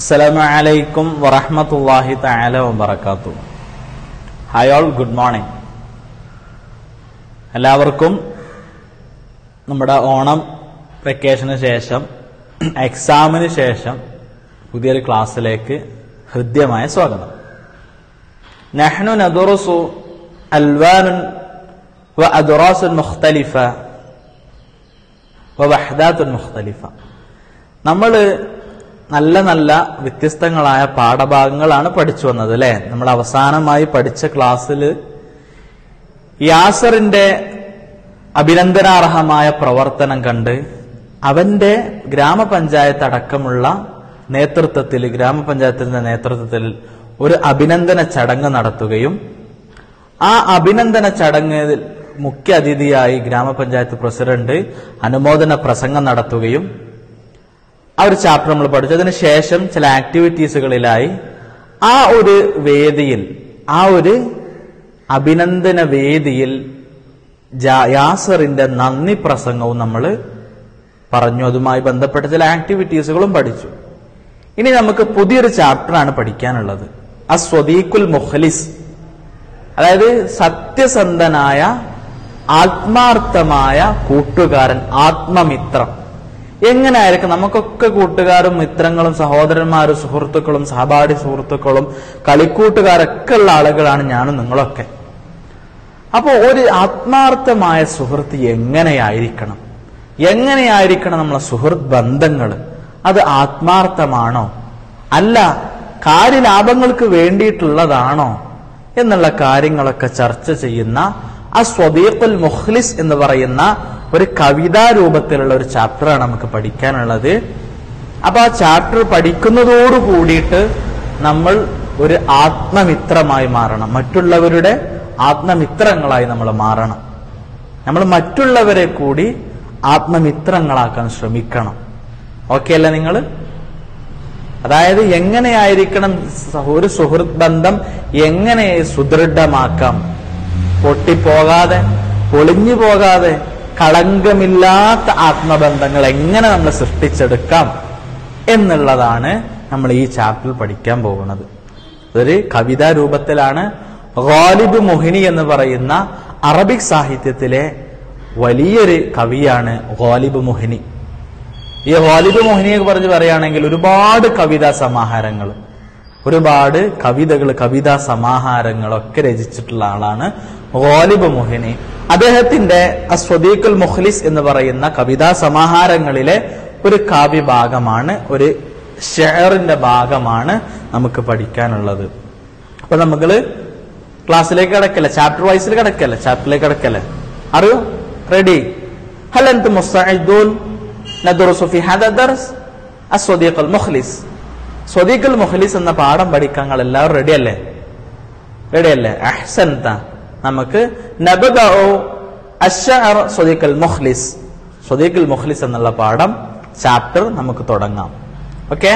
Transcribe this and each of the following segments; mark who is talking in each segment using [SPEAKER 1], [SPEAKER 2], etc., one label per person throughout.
[SPEAKER 1] അസ്സലാമു അലൈക്കും വറഹ്മത്തുള്ളാഹി തആല വബറകാത്തു ഹായ് ഓൾ ഗുഡ് മോർണിംഗ് എല്ലാവർക്കും നമ്മുടെ ഓണം വെക്കേഷന് ശേഷം എക്സാമിന് ശേഷം പുതിയൊരു ക്ലാസ്സിലേക്ക് ഹൃദ്യമായ സ്വാഗതം നഹ്നു നദുറുസു അൽവാനുൻ വ അദ്റാസുൻ മുഖ്തലിഫ വ വഹദാത്തുൻ മുഖ്തലിഫ നമ്മൾ നല്ല നല്ല വ്യത്യസ്തങ്ങളായ പാഠഭാഗങ്ങളാണ് പഠിച്ചു വന്നത് അല്ലെ നമ്മൾ അവസാനമായി പഠിച്ച ക്ലാസ്സിൽ യാസറിന്റെ അഭിനന്ദനാർഹമായ പ്രവർത്തനം കണ്ട് അവന്റെ ഗ്രാമപഞ്ചായത്ത് അടക്കമുള്ള നേതൃത്വത്തിൽ ഗ്രാമപഞ്ചായത്തിന്റെ നേതൃത്വത്തിൽ ഒരു അഭിനന്ദന ചടങ്ങ് നടത്തുകയും ആ അഭിനന്ദന ചടങ്ങിൽ മുഖ്യ അതിഥിയായി ഗ്രാമപഞ്ചായത്ത് പ്രസിഡന്റ് അനുമോദന പ്രസംഗം നടത്തുകയും ആ ഒരു ചാപ്റ്റർ നമ്മൾ പഠിച്ചു അതിന് ശേഷം ചില ആക്ടിവിറ്റീസുകളിലായി ആ ഒരു വേദിയിൽ ആ ഒരു അഭിനന്ദന വേദിയിൽ ജാ- യാസറിന്റെ നന്ദി പ്രസംഗവും നമ്മൾ പറഞ്ഞു അതുമായി ബന്ധപ്പെട്ട ചില ആക്ടിവിറ്റീസുകളും പഠിച്ചു ഇനി നമുക്ക് പുതിയൊരു ചാപ്റ്ററാണ് പഠിക്കാനുള്ളത് അസ്വദീഖുൽ മുഖ്ലിസ് അതായത് സത്യസന്ധനായ ആത്മാർത്ഥമായ കൂട്ടുകാരൻ ആത്മമിത്രം എങ്ങനെയായിരിക്കും നമുക്കൊക്കെ കൂട്ടുകാരും മിത്രങ്ങളും സഹോദരന്മാരും സുഹൃത്തുക്കളും സഹപാഠി സുഹൃത്തുക്കളും കളിക്കൂട്ടുകാരൊക്കെ ഉള്ള ആളുകളാണ് ഞാനും നിങ്ങളൊക്കെ അപ്പോൾ ഒരു ആത്മാർത്ഥമായ സുഹൃത്ത് എങ്ങനെയായിരിക്കണം എങ്ങനെയായിരിക്കണം നമ്മളെ സുഹൃത്ത് ബന്ധങ്ങൾ അത് ആത്മാർത്ഥമാണോ അല്ല കാര്യലാഭങ്ങൾക്ക് വേണ്ടിയിട്ടുള്ളതാണോ എന്നുള്ള കാര്യങ്ങളൊക്കെ ചർച്ച ചെയ്യുന്ന ആ സ്വദീഖുൽ മുഖ്ലിസ് എന്ന് പറയുന്ന ഒരു കവിതാ രൂപത്തിലുള്ള ഒരു ചാപ്റ്ററാണ് നമുക്ക് പഠിക്കാനുള്ളത് അപ്പൊ ആ ചാപ്റ്റർ പഠിക്കുന്നതോട് കൂടിയിട്ട് നമ്മൾ ഒരു ആത്മമിത്രമായി മാറണം മറ്റുള്ളവരുടെ ആത്മമിത്രങ്ങളായി നമ്മൾ മാറണം നമ്മൾ മറ്റുള്ളവരെ കൂടി ആത്മമിത്രങ്ങളാക്കാൻ ശ്രമിക്കണം ഓക്കെ അല്ലേ നിങ്ങൾ അതായത് എങ്ങനെയായിരിക്കണം സ- ഒരു സുഹൃത്ത് ബന്ധം എങ്ങനെ സുദൃഢമാക്കാം പൊട്ടിപ്പോകാതെ പൊളിഞ്ഞു പോകാതെ കളങ്കമില്ലാത്ത ആത്മബന്ധങ്ങൾ എങ്ങനെ നമ്മൾ സൃഷ്ടിച്ചെടുക്കാം എന്നുള്ളതാണ് നമ്മൾ ഈ ചാപ്റ്ററിൽ പഠിക്കാൻ പോകുന്നത് അതൊരു കവിതാ രൂപത്തിലാണ് ഗാലിബ് മൊഹിനി എന്ന് പറയുന്ന അറബിക് സാഹിത്യത്തിലെ വലിയൊരു കവിയാണ് ഗാലിബ് മൊഹിനി ഈ ഗാലിബ് മൊഹിനിയെ കുറിച്ച് പറയുകയാണെങ്കിൽ ഒരുപാട് കവിതാ സമാഹാരങ്ങൾ ഒരുപാട് കവിതകൾ കവിതാ സമാഹാരങ്ങളൊക്കെ രചിച്ചിട്ടുള്ള ആളാണ് ഗാലിബ് മൊഹിനി അദ്ദേഹത്തിന്റെ അസ്വദീഖുൽ മുഖ്ലിസ് എന്ന് പറയുന്ന കവിതാ സമാഹാരങ്ങളിലെ ഒരു കാവ്യഭാഗമാണ് ഒരു ഷെയറിന്റെ ഭാഗമാണ് നമുക്ക് പഠിക്കാനുള്ളത് അപ്പൊ നമുക്ക് ക്ലാസ്സിലേക്ക് കിടക്കല്ലേ ചാപ്റ്റർ വൈസിൽ കിടക്കല്ലേ ചാപ്റ്ററിലേക്ക് കിടക്കല്ലേ അറിയോ റെഡി هل انتم مستعدون ندرس في هذا الدرس الصديق المخلص صديق المخلص എന്ന പാഠം പഠിക്കാൻ നിങ്ങൾ എല്ലാവരും റെഡി അല്ലേ റെഡി അല്ലേ അഹ്സൻത നമുക്ക് നബദഉ അശ്ശഅർ സ്വദീഖ് അൽ മുഖ്ലിസ് സ്വദീഖ് അൽ മുഖ്ലിസ് എന്നുള്ള പാഠം ചാപ്റ്റർ നമുക്ക് തുടങ്ങാം ഓക്കെ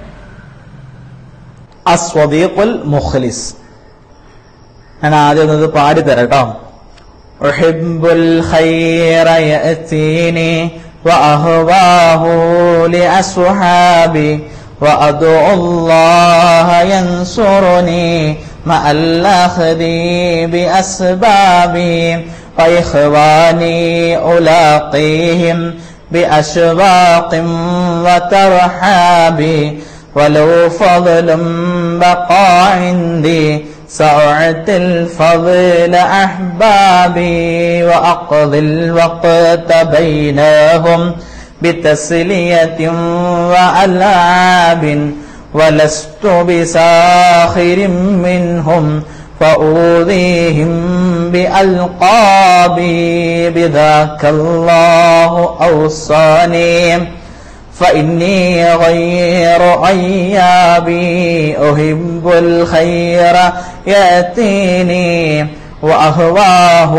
[SPEAKER 1] അസ്വദീഖുൽ മുഖ്ലിസ് ഞാൻ ആദ്യം ഒന്നത് പാടി തരാം കേട്ടോ أحب الخير يأتيني وأهواه لأصحابي وأدعو الله ينصرني مع الأخذ بأسبابي وإخواني ألاقيهم بأشواق وترحاب ولو فضل بقى عندي سأعطي الفضل أحبابي وأقضي الوقت بينهم بتسلية وألعاب ولست بساخر منهم فأوذيهم بألقابي بذاك الله أوصاني فإني غير عيابي أحب الخير يأتيني وأهواه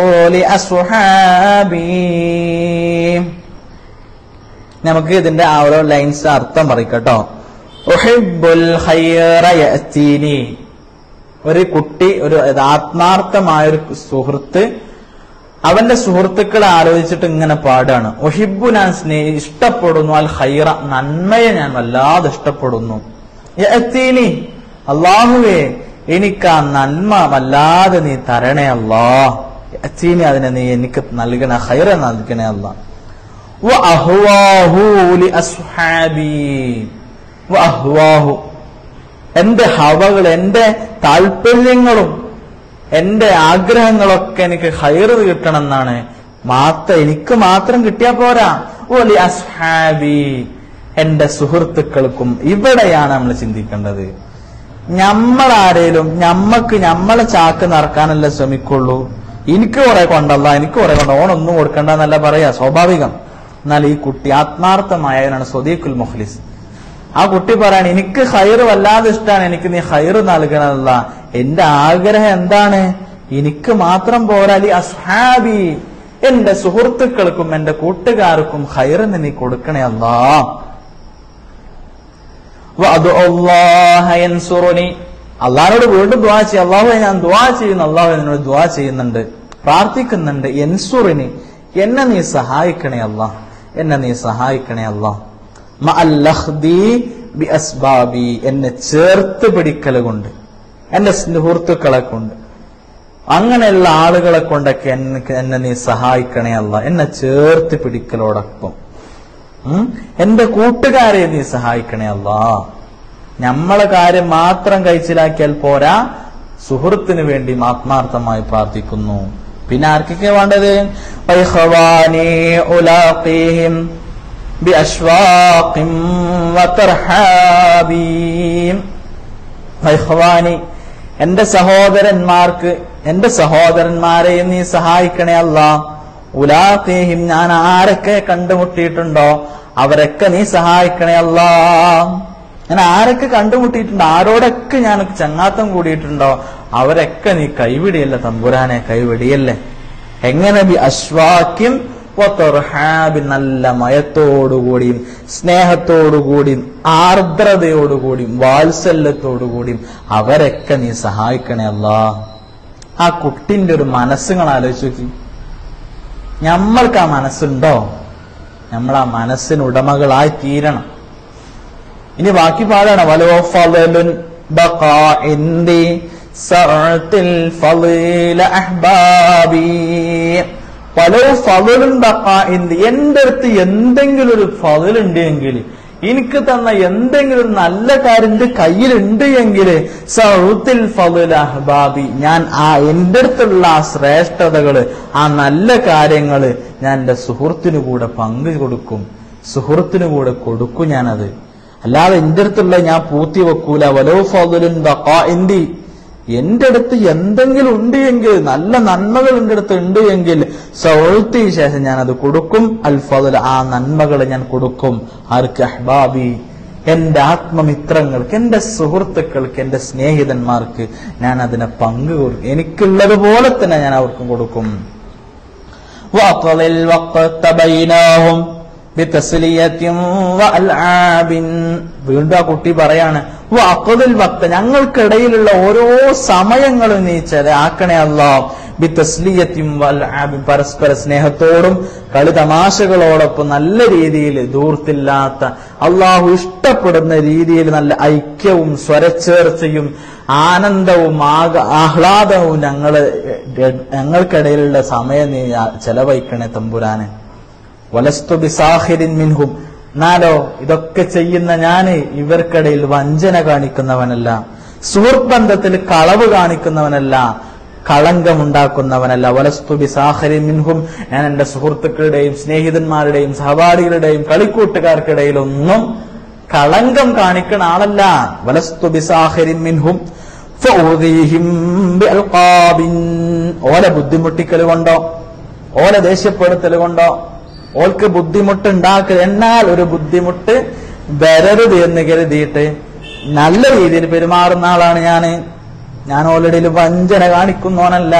[SPEAKER 1] لأصحابي നമുക്ക് ഇതിന്റെ ആ ഓരോ ലൈൻസ് അർത്ഥം പറയിക്കട്ടോ ഉഹിബ്ബുൽ ഖൈറ യഅ്തീനി ഒരു കുട്ടി ഒരു ആത്മാർത്ഥമായ ഒരു സുഹൃത്ത് അവന്റെ സുഹൃത്തുക്കളെ ആലോചിച്ചിട്ട് ഇങ്ങനെ പാടാണ് ഒഹിബു ഞാൻ സ്നേഹി ഇഷ്ടപ്പെടുന്നു അൽ ഹൈറ നന്മയെ ഞാൻ വല്ലാതെ ഇഷ്ടപ്പെടുന്നു യഅ്തീനി അള്ളാഹുവേ എനിക്ക് ആ നന്മ വല്ലാതെ നീ തരണേ അല്ലാ യഅ്തീനി അതിനെ നീ എനിക്ക് നൽകണ ഹൈറ നൽകണേ അല്ലാ വഅഹ്വാഹു ലിഅസ്ഹാബി വഅഹ്വാഹു എന്റെ ഹവകൾ എന്റെ താല്പര്യങ്ങളും എന്റെ ആഗ്രഹങ്ങളൊക്കെ എനിക്ക് ഹൈറ് കിട്ടണം എന്നാണ് മാത്രം എനിക്ക് മാത്രം കിട്ടിയാ പോരാ ഓലി അസ്ഹാബി എന്റെ സുഹൃത്തുക്കൾക്കും ഇവിടെയാണ് നമ്മൾ ചിന്തിക്കേണ്ടത് ഞമ്മളാരേലും ഞമ്മക്ക് ഞമ്മളെ ചാക്ക് നടക്കാനല്ലേ ശ്രമിക്കുള്ളൂ എനിക്ക് കുറെ കൊണ്ടല്ല എനിക്ക് കുറെ കൊണ്ട ഓണൊന്നും കൊടുക്കണ്ട എന്നല്ല പറയാ സ്വാഭാവികം എന്നാൽ ഈ കുട്ടി ആത്മാർത്ഥമായവനാണ് സ്വദീഖുൽ മുഖ്ലിസ് ആ കുട്ടി പറയാണ് എനിക്ക് ഹൈറ് വല്ലാതെ ഇഷ്ടമാണ് എനിക്ക് നീ ഹൈറ് നൽകണമല്ല എന്റെ ആഗ്രഹം എന്താണ് എനിക്ക് മാത്രം പോരാലി അസ്ഹാബി എന്റെ സുഹൃത്തുക്കൾക്കും എന്റെ കൂട്ടുകാർക്കും ഹൈറിന് നീ കൊടുക്കണേ അല്ലാ അള്ളാഹിനോട് വീണ്ടും ദ്വാ ചെയ്യും അള്ളാഹു ഞാൻ ദ്വാ ചെയ്യുന്നു അള്ളാഹു എന്നോട് ദ്വാ ചെയ്യുന്നുണ്ട് പ്രാർത്ഥിക്കുന്നുണ്ട് എൻസുറിനി എന്നെ നീ സഹായിക്കണേ അല്ലാ എന്നെ നീ സഹായിക്കണേ അല്ലാ ബി അസ്ബാബി എന്നെ ചേർത്ത് പിടിക്കൽ കൊണ്ട് എന്റെ സുഹൃത്തുക്കളെ കൊണ്ട് അങ്ങനെയുള്ള ആളുകളെ കൊണ്ടൊക്കെ എന്നെ എന്നെ നീ സഹായിക്കണേ അല്ല എന്നെ ചേർത്ത് പിടിക്കലോടൊപ്പം ഉം? എന്റെ കൂട്ടുകാരെ നീ സഹായിക്കണേ അല്ല നമ്മളെ കാര്യം മാത്രം കഴിച്ചിലാക്കിയാൽ പോരാ സുഹൃത്തിന് വേണ്ടി ആത്മാർത്ഥമായി പ്രാർത്ഥിക്കുന്നു പിന്നെ ആർക്കൊക്കെ വേണ്ടത് വൈഹവാനി ഉലാഖീഹിം بأشواق وترحاب വൈഹ്വാനി എന്റെ സഹോദരന്മാർക്ക് എന്റെ സഹോദരന്മാരെയും നീ സഹായിക്കണേ അല്ല ഉലാത്തേഹിം ഞാൻ ആരൊക്കെ കണ്ടുമുട്ടിയിട്ടുണ്ടോ അവരൊക്കെ നീ സഹായിക്കണേ അല്ല ഞാൻ ആരൊക്കെ കണ്ടുമുട്ടിയിട്ടുണ്ടോ ആരോടൊക്കെ ഞാൻ ചങ്ങാത്തം കൂടിയിട്ടുണ്ടോ അവരൊക്കെ നീ കൈവിടിയല്ല തമ്പുരാനെ കൈവിടിയല്ലേ എങ്ങനെ ബി അശ്വാക്യം വതർഹാബ് നല്ല മയത്തോടുകൂടിയും സ്നേഹത്തോടുകൂടിയും ആർദ്രതയോടുകൂടിയും വാത്സല്യത്തോടുകൂടിയും അവരൊക്കെ നീ സഹായിക്കണേ അല്ലാ ആ കുട്ടിന്റെ ഒരു മനസ്സുകൾ ആലോചിച്ച് നോക്കി നമ്മൾക്ക് ആ മനസ്സുണ്ടോ നമ്മൾ ആ മനസ്സിന് ഉടമകളായി തീരണം ഇനി ബാക്കി പാടാണ് വലോ ഫലലുൻ ബഖാ ഇന്ദി സഅത്തിൽ ഫളീല അഹ്ബാബി വലോ ഫലലും ബഖാ ഇന്ദി എന്റെ അടുത്ത് എന്തെങ്കിലും ഒരു ഫലുണ്ട് എങ്കിൽ എനിക്ക് തന്ന എന്തെങ്കിലും ഒരു നല്ല കാര്യം എന്റെ കയ്യിലുണ്ട് എങ്കിൽ സൗത്തിൽ ഫലുൽ അഹ്ബാബി ഞാൻ ആ എന്റെ അടുത്തുള്ള ആ ശ്രേഷ്ഠതകള് ആ നല്ല കാര്യങ്ങള് ഞാൻ എന്റെ സുഹൃത്തിനു കൂടെ പങ്കു കൊടുക്കും സുഹൃത്തിനു കൂടെ കൊടുക്കും ഞാനത് അല്ലാതെ എന്റെ അടുത്തുള്ള ഞാൻ പൂത്തി വെക്കൂല വലോ ഫലുൻ ബഖാ ഇന്ദി എന്റെ അടുത്ത് എന്തെങ്കിലും ഉണ്ട് എങ്കിൽ നല്ല നന്മകൾ എന്റെ അടുത്ത് ഉണ്ട് എങ്കിൽ സൗഴ്ത്തി ശേഷം ഞാൻ അത് കൊടുക്കും അൽ ഫضل ആ നന്മകൾ ഞാൻ കൊടുക്കും ആർക്ക് അഹ്ബാബി എന്റെ ആത്മമിത്രങ്ങൾക്ക് എന്റെ സുഹൃത്തുക്കൾക്ക് എന്റെ സ്നേഹിതന്മാർക്ക് ഞാൻ അതിനെ പങ്കു കൊടുക്കും എനിക്കുള്ളത് പോലെ തന്നെ ഞാൻ അവർക്കും കൊടുക്കും وأطل الوقت بينهم بتسلية وألعاب വീണ്ടും ആ കുട്ടി പറയാണ് വാക്കുതിൽ വക്ത ഞങ്ങൾക്കിടയിലുള്ള ഓരോ സമയങ്ങളും നീ ആക്കണേ അല്ലോ ബി തസ്ലിയത്തിയും വൽആബിൻ പരസ്പര സ്നേഹത്തോടും കളി തമാശകളോടൊപ്പം നല്ല രീതിയിൽ ദൂർത്തില്ലാത്ത അള്ളാഹു ഇഷ്ടപ്പെടുന്ന രീതിയിൽ നല്ല ഐക്യവും സ്വരച്ചേർച്ചയും ആനന്ദവും ആക ആഹ്ലാദവും ഞങ്ങള് ഞങ്ങൾക്കിടയിലുള്ള സമയം നീ ചെലവഴിക്കണേ തമ്പുരാനെ വലസ്തു ബിസാഹിരിൻ മിൻഹും എന്നാലോ ഇതൊക്കെ ചെയ്യുന്ന ഞാന് ഇവർക്കിടയിൽ വഞ്ചന കാണിക്കുന്നവനല്ല സുഹൃത്ത് ബന്ധത്തിൽ കളവ് കാണിക്കുന്നവനല്ല കളങ്കമുണ്ടാക്കുന്നവനല്ല വലസ്തു ബിസാഹിരിൻ മിൻഹും ഞാൻ എന്റെ സുഹൃത്തുക്കളുടെയും സ്നേഹിതന്മാരുടെയും സഹപാഠികളുടെയും കളിക്കൂട്ടുകാർക്കിടയിലൊന്നും കളങ്കം കാണിക്കുന്ന ആളല്ല വലസ്തു ബിസാഹിരിൻ മിൻഹും ഫൗദീഹിം ബിഅൽഖാബിൻ. ഓല ബുദ്ധിമുട്ടിക്കൽ കൊണ്ടോ ഓല ദേഷ്യപ്പെടുത്തൽ കൊണ്ടോ ഓൾക്ക് ബുദ്ധിമുട്ട് ഉണ്ടാക്കുക എന്നാൽ ഒരു ബുദ്ധിമുട്ട് വരരുത് എന്ന് കരുതിയിട്ട് നല്ല രീതിയിൽ പെരുമാറുന്ന ആളാണ് ഞാന് ഞാൻ ഓൾറെഡി വഞ്ചന കാണിക്കുന്നോനല്ല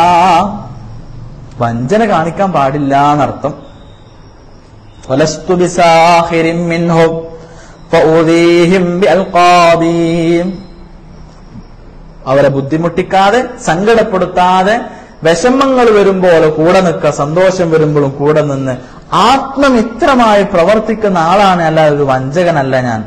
[SPEAKER 1] വഞ്ചന കാണിക്കാൻ പാടില്ല എന്നർത്ഥം വലസ്തു ബിസാഹിരിൻ മിൻഹും ഫൗദീഹിം ബിഅൽഖാബിൻ. അവരെ ബുദ്ധിമുട്ടിക്കാതെ സങ്കടപ്പെടുത്താതെ വിഷമങ്ങൾ വരുമ്പോൾ കൂടെ നിൽക്കുക സന്തോഷം വരുമ്പോഴും കൂടെ നിന്ന് ആത്മമിത്രമായി പ്രവർത്തിക്കുന്ന ആളാണ് അല്ല ഒരു വഞ്ചകനല്ല ഞാൻ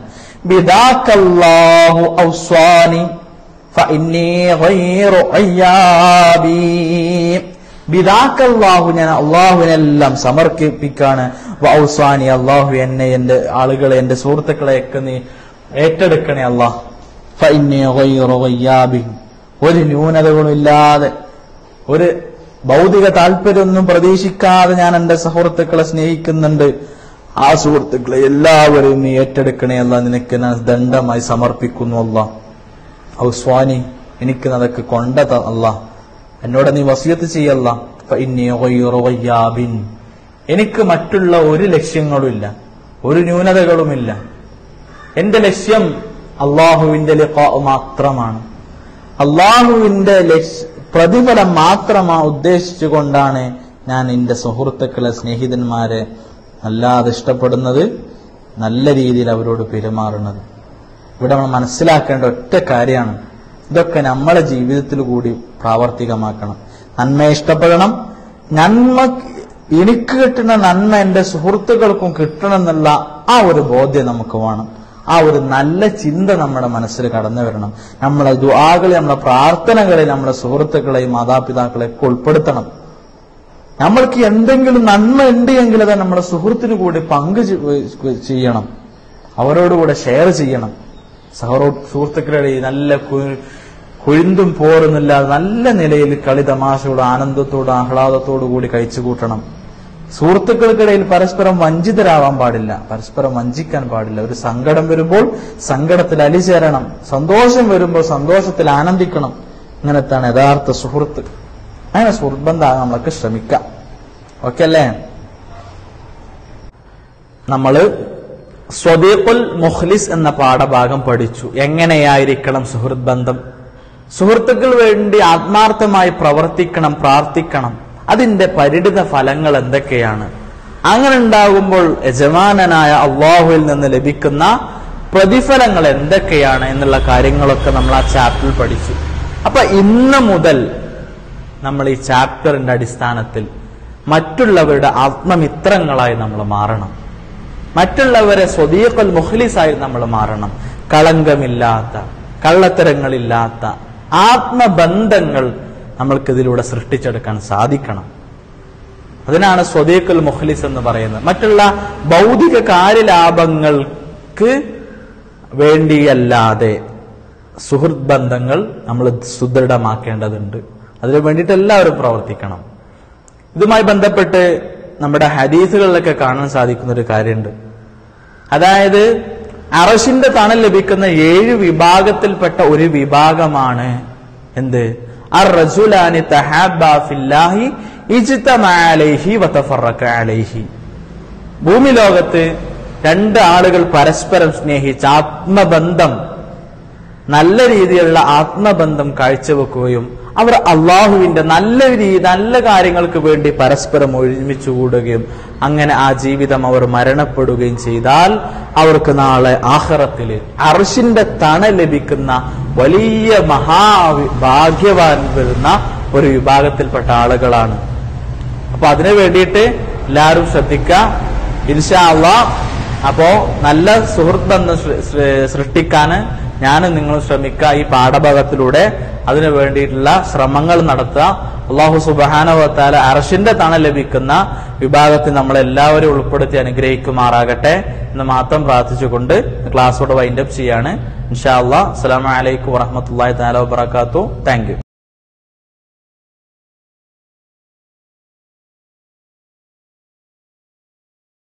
[SPEAKER 1] ബിദാക്കല്ലാഹു ഔസ്വാനി ഫഇന്നീ ഗൈറു അയ്യാബി ബിദാക്കല്ലാഹു ഞാൻ അള്ളാഹുവിനെല്ലാം സമർപ്പിക്കാണ് ഔസ്വാനി അള്ളാഹു എന്നെ എന്റെ ആളുകളെ എന്റെ സുഹൃത്തുക്കളെയൊക്കെ നീ ഏറ്റെടുക്കണേ അള്ളാഹ് ഫഇന്നീ ഗൈറു അയ്യാബി ഒരു ന്യൂനതകളും ഇല്ലാതെ ഒരു ഭൗതിക താല്പര്യമൊന്നും പ്രതീക്ഷിക്കാതെ ഞാൻ എന്റെ സുഹൃത്തുക്കളെ സ്നേഹിക്കുന്നുണ്ട് ആ സുഹൃത്തുക്കളെ എല്ലാവരെയും നീ ഏറ്റെടുക്കണേ അല്ല നിനക്ക് ഞാൻ ദണ്ഡമായി സമർപ്പിക്കുന്നു അല്ല ഔസ്വാനി എനിക്ക് അതൊക്കെ കൊണ്ട അല്ല എന്നോട് നീ വസിയത്ത് ചെയ്യല്ല ഫഇന്നീ ഗൈറു ഗയ്യാബിൻ. എനിക്ക് മറ്റുള്ള ഒരു ലക്ഷ്യങ്ങളുമില്ല ഒരു ന്യൂനതകളുമില്ല എന്റെ ലക്ഷ്യം അള്ളാഹുവിന്റെ ലിഖാ മാത്രമാണ് അള്ളാഹുവിന്റെ ലക്ഷ്യ പ്രതിഫലം മാത്രമാ ഉദ്ദേശിച്ചുകൊണ്ടാണ് ഞാൻ എന്റെ സുഹൃത്തുക്കളെ സ്നേഹിതന്മാരെ അല്ലാതെ ഇഷ്ടപ്പെടുന്നത് നല്ല രീതിയിൽ അവരോട് പെരുമാറുന്നത് ഇവിടെ നമ്മൾ മനസ്സിലാക്കേണ്ട ഒറ്റ കാര്യമാണ് ഇതൊക്കെ നമ്മളെ ജീവിതത്തിൽ കൂടി പ്രാവർത്തികമാക്കണം നന്മയെ ഇഷ്ടപ്പെടണം നന്മ എനിക്ക് കിട്ടുന്ന നന്മ എന്റെ സുഹൃത്തുക്കൾക്കും കിട്ടണം എന്നുള്ള ആ ഒരു ബോധ്യം നമുക്ക് വേണം ആ ഒരു നല്ല ചിന്ത നമ്മുടെ മനസ്സിൽ കടന്നു വരണം നമ്മളെ ദുആകളെ നമ്മളെ പ്രാർത്ഥനകളെ നമ്മുടെ സുഹൃത്തുക്കളെയും മാതാപിതാക്കളെയൊക്കെ ഉൾപ്പെടുത്തണം നമ്മൾക്ക് എന്തെങ്കിലും നന്മ ഉണ്ട് എങ്കിൽ അത് നമ്മുടെ സുഹൃത്തിന് കൂടി പങ്ക് ചെ- ചെയ്യണം അവരോടുകൂടെ ഷെയർ ചെയ്യണം സഹറോ സുഹൃത്തുക്കളുടെ ഈ നല്ല കു- കുഴിന്തും പോറുന്നില്ലാതെ നല്ല നിലയിൽ കളി തമാശയോട് ആനന്ദത്തോടും ആഹ്ലാദത്തോടു കൂടി കഴിച്ചു കൂട്ടണം സുഹൃത്തുക്കൾക്കിടയിൽ പരസ്പരം വഞ്ചിതരാവാൻ പാടില്ല പരസ്പരം വഞ്ചിക്കാൻ പാടില്ല ഒരു സങ്കടം വരുമ്പോൾ സങ്കടത്തിൽ അലിചേരണം സന്തോഷം വരുമ്പോൾ സന്തോഷത്തിൽ ആനന്ദിക്കണം ഇങ്ങനത്താണ് യഥാർത്ഥ സുഹൃത്ത് അങ്ങനെ സുഹൃത്ത് ബന്ധമാകാൻ നമ്മളൊക്കെ ശ്രമിക്കാം ഓക്കെ അല്ലേ നമ്മള് സ്വദീഖുൽ മുഖ്ലിസ് എന്ന പാഠഭാഗം പഠിച്ചു എങ്ങനെയായിരിക്കണം സുഹൃത്ത് ബന്ധം സുഹൃത്തുക്കൾ വേണ്ടി ആത്മാർത്ഥമായി പ്രവർത്തിക്കണം പ്രാർത്ഥിക്കണം അതിന്റെ പരിണിത ഫലങ്ങൾ എന്തൊക്കെയാണ് അങ്ങനെ ഉണ്ടാകുമ്പോൾ യജമാനനായ അള്ളാഹുവിൽ നിന്ന് ലഭിക്കുന്ന പ്രതിഫലങ്ങൾ എന്തൊക്കെയാണ് എന്നുള്ള കാര്യങ്ങളൊക്കെ നമ്മൾ ആ ചാപ്റ്ററിൽ പഠിച്ചു അപ്പൊ ഇന്ന് മുതൽ നമ്മൾ ഈ ചാപ്റ്ററിന്റെ അടിസ്ഥാനത്തിൽ മറ്റുള്ളവരുടെ ആത്മമിത്രങ്ങളായി നമ്മൾ മാറണം മറ്റുള്ളവരെ സ്വദീഖൽ മുഖ്ലിസായി നമ്മൾ മാറണം കളങ്കമില്ലാത്ത കള്ളത്തരങ്ങളില്ലാത്ത ആത്മബന്ധങ്ങൾ നമ്മൾക്കിതിലൂടെ സൃഷ്ടിച്ചെടുക്കാൻ സാധിക്കണം അതിനാണ് സ്വദീഖുൽ മുഖ്ലിസ് എന്ന് പറയുന്നത് മറ്റുള്ള ഭൗതിക കാര്യലാഭങ്ങൾക്ക് വേണ്ടിയല്ലാതെ സുഹൃത്ത് ബന്ധങ്ങൾ നമ്മൾ സുദൃഢമാക്കേണ്ടതുണ്ട് അതിനു വേണ്ടിയിട്ട് എല്ലാവരും പ്രവർത്തിക്കണം ഇതുമായി ബന്ധപ്പെട്ട് നമ്മുടെ ഹദീസുകളിലൊക്കെ കാണാൻ സാധിക്കുന്ന ഒരു കാര്യമുണ്ട് അതായത് അറഷിന്റെ തണൽ ലഭിക്കുന്ന ഏഴ് വിഭാഗത്തിൽപ്പെട്ട ഒരു വിഭാഗമാണ് എന്ത് അർ റജുലാനി തഹാബ ഫില്ലാഹി ഇജ്തമഅ അലൈഹി വതഫറക അലൈഹി ഭൂമി ലോകത്ത് രണ്ട് ആളുകൾ പരസ്പരം സ്നേഹിച്ച് ആത്മബന്ധം നല്ല രീതിയിലുള്ള ആത്മബന്ധം കാഴ്ചവെക്കുകയും അവർ അള്ളാഹുവിന്റെ നല്ല രീതി നല്ല കാര്യങ്ങൾക്ക് വേണ്ടി പരസ്പരം ഒരുമിച്ച് കൂടുകയും അങ്ങനെ ആ ജീവിതം അവർ മരണപ്പെടുകയും ചെയ്താൽ അവർക്ക് നാളെ ആഹ്റത്തില് അർഷിന്റെ തണ ലഭിക്കുന്ന വലിയ മഹാ ഭാഗ്യവാൻ വരുന്ന ഒരു വിഭാഗത്തിൽപ്പെട്ട ആളുകളാണ് അപ്പൊ അതിനു വേണ്ടിയിട്ട് എല്ലാവരും ശ്രദ്ധിക്കുക ഇൻഷാ അള്ളാ അപ്പോ നല്ല സുഹൃത്ത് ബന്ധം സൃ- സൃ- സൃഷ്ടിക്കാന് ഞാനും നിങ്ങൾ ശ്രമിക്കുക ഈ പാഠഭാഗത്തിലൂടെ അതിനു വേണ്ടിയിട്ടുള്ള ശ്രമങ്ങൾ നടത്തുക അള്ളാഹു സുബാനവത്താല അറഷിന്റെ തണ ലഭിക്കുന്ന വിഭാഗത്തിൽ നമ്മളെല്ലാവരും ഉൾപ്പെടുത്തി അനുഗ്രഹിക്കുമാറാകട്ടെ എന്ന് മാത്രം പ്രാർത്ഥിച്ചുകൊണ്ട് ക്ലാസ്സോട് വൈൻഡപ്പ് ചെയ്യാണ് ഇൻഷാ അള്ളാഹ് അസ്സലാമു അലൈക്കും വറഹമത്തല്ലാഹി താല വബറകാതുഹു താങ്ക് യു